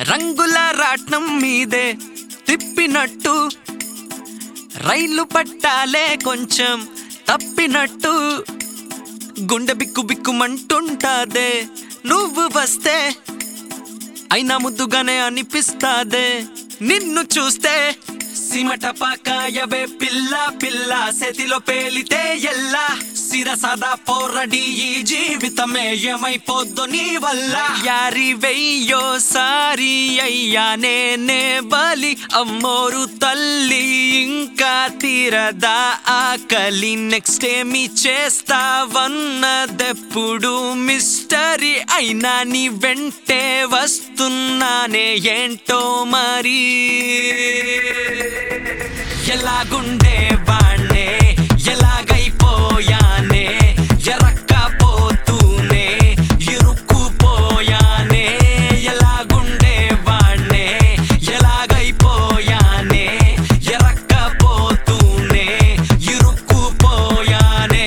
రంగుల రాట్నం మీదే తిప్పినట్టు రైలు పట్టాలే కొంచెం తప్పినట్టు గుండె బిక్కు బిక్కుమంటుంటాదే నువ్వు వస్తే అయినా ముద్దుగానే అనిపిస్తాదే నిన్ను చూస్తే సిమట పాకాయవే పిల్ల పిల్ల సెతిలో పేలితే ఎల్లా సిరసదా పోరడి ఈ జీవితమే ఏమైపోద్దు నీ వల్ల యారి వెయ్యో సారి అయ్యా నేనే బలి అమ్మోరు తల్లి ఇంకా తీరదా ఆకలి నెక్స్ట్ ఏమి చేస్తావన్నదెప్పుడు మిస్టరీ అయినా నీ వెంటే వస్తున్నానే ఏంటో మరి ఎలాగుండే వాణ్ణే ఎలాగైపోయానే ఎరక్కపోతూనే ఇరుక్కుపోయానే ఎలాగుండే వాణ్ణే ఎలాగైపోయానే ఎరక్కపోతూనే ఇరుక్కుపోయానే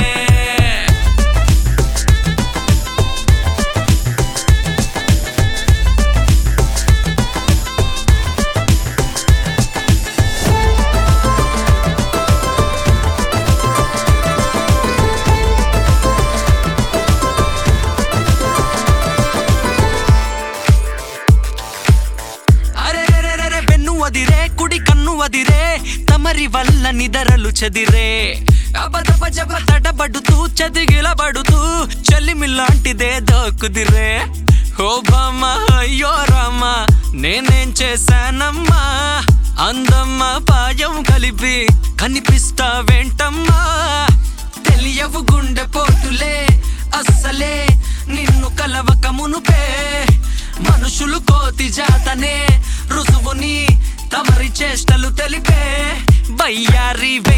అరెరెరెరె వెన్ను అదిరే కుడి కన్ను అదిరే తమరి వల్ల నిదరలు చెదిరే అబదబ జబ తడబడుతూ చదిగిలబడుతూ చలిమిలాంటిదే దోకుదిరే ఓ బామ్మ అయ్యో రామ్మ నేనేం చేశానమ్మా అందమ్మ పాయం కలిపి కనిపిస్తావేంటమ్మా తెలియవు గుండె పోటులే అస్సలే నిన్ను కలవక మునుపే మనుషులు కోతి జాతనే రుజువుని తమరి చేష్టలు తెలిపే బయ్యారి వే